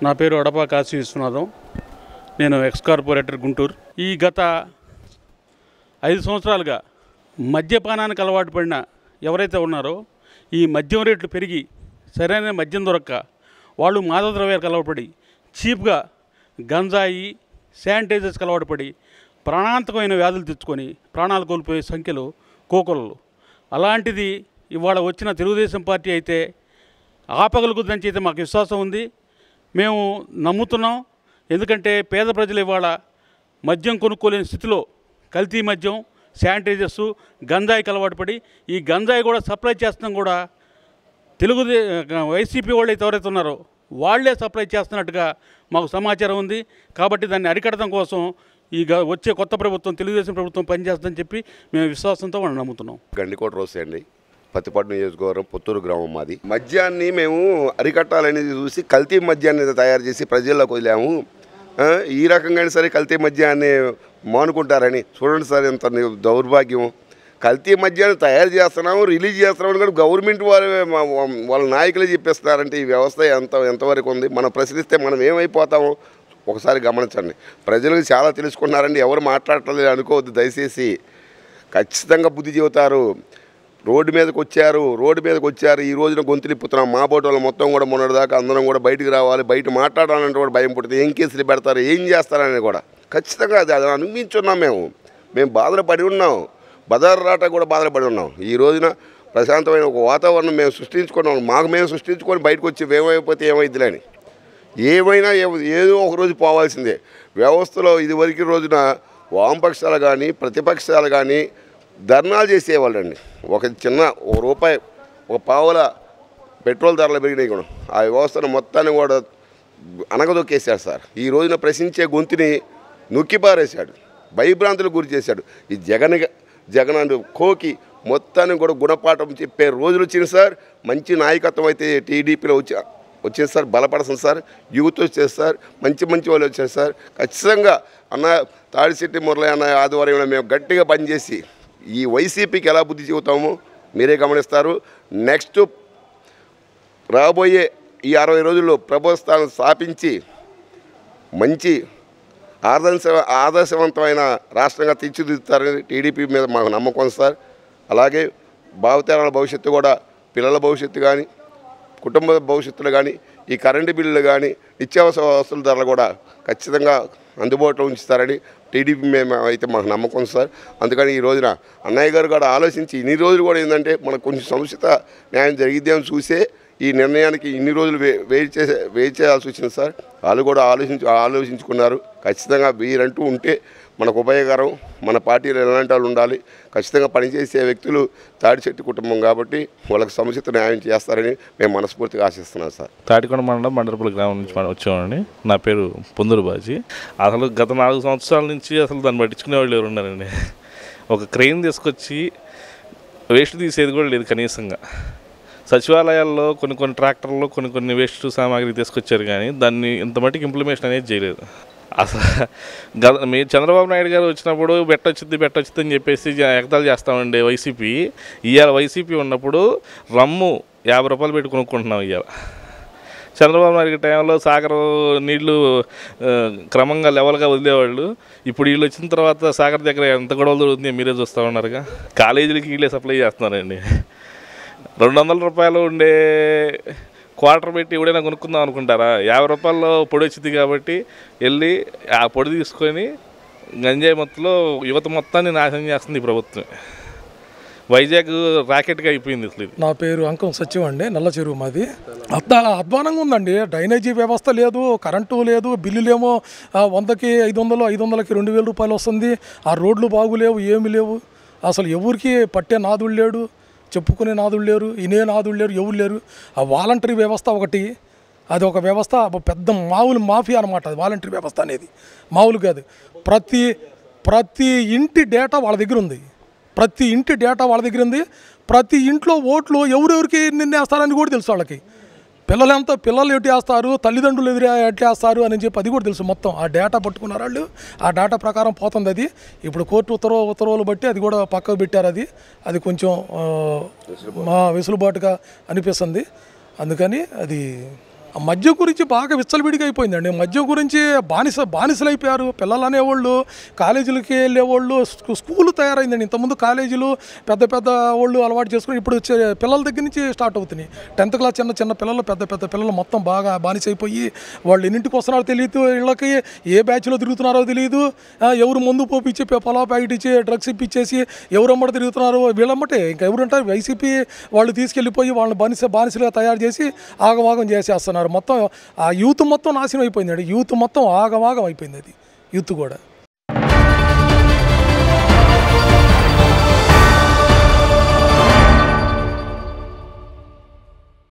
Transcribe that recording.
నా పేరు అడపా కాశీ విశ్వనాథం నేను ఎక్స్ కార్పొరేటర్ గుంటూరు ఈ గత ఐదు సంవత్సరాలుగా మద్యపానానికి అలవాటు పడిన ఎవరైతే ఉన్నారో ఈ మద్యం రేట్లు పెరిగి సరైన మద్యం దొరక్క వాళ్ళు మాదక ద్రవ్యాలకు అలవాటుపడి చీప్గా గంజాయి శానిటైజర్స్కి అలవాటు పడి ప్రాణాంతకమైన వ్యాధులు తెచ్చుకొని ప్రాణాలు కోల్పోయే సంఖ్యలో కోకొలలు అలాంటిది ఇవాళ వచ్చిన తెలుగుదేశం పార్టీ అయితే ఆపగలుగుతుందని అయితే మాకు విశ్వాసం ఉంది మేము నమ్ముతున్నాం ఎందుకంటే పేద ప్రజలు ఇవాళ మద్యం కొనుక్కోలేని స్థితిలో కల్తీ మద్యం శానిటైజర్స్ గంజాయికి అలవాటు పడి ఈ గంజాయి కూడా సప్లై చేస్తున్నాం కూడా తెలుగుదే వైసీపీ వాళ్ళు అయితే ఎవరైతే ఉన్నారో వాళ్ళే సప్లై చేస్తున్నట్టుగా మాకు సమాచారం ఉంది కాబట్టి దాన్ని అరికడటం కోసం ఈ గ- వచ్చే కొత్త ప్రభుత్వం తెలుగుదేశం ప్రభుత్వం పనిచేస్తుందని చెప్పి మేము విశ్వాసంతో మనం నమ్ముతున్నాం గండికోట రోసి అండి పత్తిపాటు నియోజకవర్గం పుత్తూరు గ్రామం మాది మద్యాన్ని మేము అరికట్టాలనేది చూసి కల్తీ మద్యాన్ని తయారు చేసి ప్రజల్లోకి వదిలాము ఆ, ఈ రకంగా సరే కల్తీ మద్యాన్ని మానుకుంటారని చూడండి సార్ ఎంత ని- దౌర్భాగ్యం కల్తీ మద్యాన్ని తయారు చేస్తున్నాము రిలీజ్ చేస్తున్నాము కూడా గవర్నమెంట్ వారు మా- వా- వాళ్ళ నాయకులే చెప్పేస్తున్నారంటే ఈ వ్యవస్థ ఎంత ఎంతవరకు ఉంది మనం ప్రశ్నిస్తే మనం ఏమైపోతాము ఒకసారి గమనించండి ప్రజలకు చాలా తెలుసుకున్నారండి ఎవరు మాట్లాడలేదు అనుకోవద్దు దయచేసి ఖచ్చితంగా బుద్ధి చెబుతారు రోడ్డు మీదకి వచ్చారు రోడ్డు మీదకి వచ్చారు ఈ రోజున గొంతు నిప్పుతున్నాం మా బోటి వాళ్ళు మొత్తం కూడా మొన్నటిదాకా అందరం కూడా బయటికి రావాలి బయట మాట్లాడాలంటే కూడా భయం పుడుతుంది ఏం కేసులు పెడతారు ఏం చేస్తారని కూడా ఖచ్చితంగా అది అది అనుభవించున్నాం మేము మేము బాధలు పడి ఉన్నాం బజారు రాట కూడా బాధలు పడి ఉన్నాం ఈ రోజున ప్రశాంతమైన ఒక వాతావరణం మేము సృష్టించుకున్నాం మాకు మేము సృష్టించుకొని బయటకు వచ్చి ఏమైపోతే ఏమైద్దిలేని ఏమైనా ఏ- ఏదో ఒక రోజు పోవాల్సిందే వ్యవస్థలో ఇదివరకు రోజున వామపక్షాలు కానీ ప్రతిపక్షాలు కానీ ధర్నాలు చేసేవాళ్ళండి ఒక చిన్న ఒక రూపాయి ఒక పావుల పెట్రోల్ ధరలు పెరిగినాయి కూడా ఆ వ్యవస్థను మొత్తాన్ని కూడా అనగదొక్కేశాడు సార్ ఈ రోజున ప్రశ్నించే గొంతుని నొక్కిపారేశాడు భయభ్రాంతులకు గురి చేశాడు ఈ జగన్ జగన్ అండ్ కోకి మొత్తాన్ని కూడా గుణపాఠం చెప్పే రోజులు వచ్చింది సార్ మంచి నాయకత్వం అయితే టీడీపీలో వచ్చి వచ్చింది సార్ బలపడుతుంది సార్ యూత్ వచ్చేది సార్ మంచి మంచి వాళ్ళు వచ్చారు సార్ ఖచ్చితంగా అన్న తాడిశెట్టి మురళి అన్న ఆధ్వర్యంలో మేము గట్టిగా పనిచేసి ఈ వైసీపీకి ఎలా బుద్ధి చెబుతామో మీరే గమనిస్తారు నెక్స్ట్ రాబోయే ఈ అరవై రోజుల్లో ప్రభుత్వాన్ని స్థాపించి మంచి ఆదర్శ ఆదర్శవంతమైన రాష్ట్రంగా తీర్చిదిద్దుతారని టీడీపీ మీద మాకు నమ్మకం ఉంది సార్ అలాగే భావితరాల భవిష్యత్తు కూడా పిల్లల భవిష్యత్తు కానీ కుటుంబ భవిష్యత్తులు కానీ ఈ కరెంటు బిల్లులు కానీ నిత్యావసర వస్తువుల ధరలు కూడా ఖచ్చితంగా అందుబాటులో ఉంచుతారని టీడీపీ మేము అయితే మాకు నమ్మకం ఉంది సార్ అందుకని ఈ రోజున అన్నయ్య గారు కూడా ఆలోచించి ఇన్ని రోజులు కూడా ఏంటంటే మనకు కొంచెం సముచిత న్యాయం జరిగిద్దామని చూసే ఈ నిర్ణయానికి ఇన్ని రోజులు వే వెయిట్ చేసే వెయిట్ చేయాల్సి వచ్చింది సార్ వాళ్ళు కూడా ఆలోచించు ఆలోచించుకున్నారు ఖచ్చితంగా వీరంటూ ఉంటే మనకు ఉపయోగకరం మన పార్టీలో ఎలాంటి వాళ్ళు ఉండాలి ఖచ్చితంగా పనిచేసే వ్యక్తులు తాడిచెట్టు కుటుంబం కాబట్టి వాళ్ళకి సముచిత న్యాయం చేస్తారని మేము మనస్ఫూర్తిగా ఆశిస్తున్నాం సార్ తాటికొండ మండలం బండరపల్లి గ్రామం నుంచి మనం వచ్చామండి నా పేరు పొందూరు బాజీ అసలు గత నాలుగు సంవత్సరాల నుంచి అసలు దాన్ని పట్టించుకునే వాళ్ళు ఎవరు ఉన్నారండి ఒక క్రెయిన్ తీసుకొచ్చి వేస్ట్ తీసేది కూడా లేదు కనీసంగా సచివాలయాల్లో కొన్ని కొన్ని ట్రాక్టర్లు కొన్ని కొన్ని వేస్ట్ సామాగ్రి తీసుకొచ్చారు కానీ దాన్ని ఇంత మటుకు ఇంప్లిమేషన్ అనేది చేయలేదు అసలు గత మీ చంద్రబాబు నాయుడు గారు వచ్చినప్పుడు బెట్టొచ్చింది బెట్టొచ్చింది అని చెప్పేసి జ- ఎగతాళి చేస్తామండి వైసీపీ ఇవాళ వైసీపీ ఉన్నప్పుడు రమ్ము యాభై రూపాయలు పెట్టి కొనుక్కుంటున్నాం ఇవాళ చంద్రబాబు నాయుడు టైంలో సాగర్ నీళ్లు ఆ, క్రమంగా లెవెల్గా వదిలేవాళ్ళు ఇప్పుడు వీళ్ళు వచ్చిన తర్వాత సాగర్ దగ్గర ఎంత గొడవలు జరుగుతుంది మీరే చూస్తూ ఉన్నారుగా కాలేజీలకి వీళ్ళే సప్లై చేస్తున్నారండి రెండు వందల రూపాయలు ఉండే క్వార్టర్ పెట్టి ఎవడైనా కొనుక్కుందాం అనుకుంటారా యాభై రూపాయల్లో పొడి వచ్చింది కాబట్టి వెళ్ళి ఆ పొడి తీసుకొని గంజాయి మొత్తంలో యువత మొత్తాన్ని నాశనం చేస్తుంది ఈ ప్రభుత్వం వైజాగ్ రాకెట్గా అయిపోయింది అసలు ఇది నా పేరు అంకం సత్యం అండి నల్ల చెరువు మాది అద్ద అధ్వానంగా ఉందండి డ్రైనేజీ వ్యవస్థ లేదు కరెంటు లేదు బిల్లులేమో ఆ, వందకి ఐదు వందలు ఐదు వందలకి రెండు వేల రూపాయలు వస్తుంది ఆ రోడ్లు బాగులేవు ఏమి లేవు అసలు ఎవరికి పట్టే నాదుడు లేడు చెప్పుకునే నాదుడు లేరు ఇనే నాదుడు లేరు ఎవరు లేరు ఆ వాలంటరీ వ్యవస్థ ఒకటి అది ఒక వ్యవస్థ ఒక పెద్ద మామూలు మాఫియా అనమాట అది వాలంటరీ వ్యవస్థ అనేది మామూలు కాదు ప్రతి ప్రతి ఇంటి డేటా వాళ్ళ దగ్గర ఉంది ప్రతి ఇంటి డేటా వాళ్ళ దగ్గర ఉంది ప్రతి ఇంట్లో ఓట్లు ఎవరెవరికి నిన్నేస్తారని కూడా తెలుసు వాళ్ళకి పిల్లలు ఎంత పిల్లలు ఎటు వేస్తారు తల్లిదండ్రులు ఎదురు ఎట్లా వేస్తారు అని చెప్పి అది కూడా తెలుసు మొత్తం ఆ డేటా పట్టుకున్నారు వాళ్ళు ఆ డేటా ప్రకారం పోతుంది అది ఇప్పుడు కోర్టు ఉత్తర్వు ఉత్తర్వులు బట్టి అది కూడా పక్కకు పెట్టారు అది అది కొంచెం ఆ, మా వెసులుబాటుగా అనిపిస్తుంది అందుకని అది ఆ మద్యం గురించి బాగా విచ్చలవిడిగా అయిపోయిందండి మద్యం గురించి బానిస బానిసలు అయిపోయారు పిల్లలు అనేవాళ్ళు కాలేజీలకి వెళ్ళేవాళ్ళు స్కూ- స్కూల్ తయారైందండి ఇంతకుముందు కాలేజీలు పెద్ద పెద్ద వాళ్ళు అలవాటు చేసుకుని ఇప్పుడు చే- పిల్లల దగ్గర నుంచి స్టార్ట్ అవుతున్నాయి టెన్త్ క్లాస్ చిన్న చిన్న పిల్లలు పెద్ద పెద్ద పిల్లలు మొత్తం బాగా బానిస అయిపోయి వాళ్ళు ఎన్నింటికి వస్తున్నారో తెలియదు ఇళ్ళకి ఏ బ్యాచ్లో తిరుగుతున్నారో తెలియదు ఆ, ఎవరు ముందు పోపిచ్చి పొలా ప్యాకెట్ ఇచ్చి డ్రగ్స్ ఇప్పించేసి ఎవరమ్మట తిరుగుతున్నారు వీళ్ళమ్మటే ఇంకా ఎవరుంటారు వైసీపీ వాళ్ళు తీసుకెళ్ళిపోయి వాళ్ళని బానిస బానిసలుగా తయారు చేసి ఆగమాగం చేసేస్తున్నారు మొత్తం ఆ యూత్ మొత్తం నాశనం అయిపోయింది యూత్ మొత్తం ఆగమాగం అయిపోయింది అది యూత్ కూడా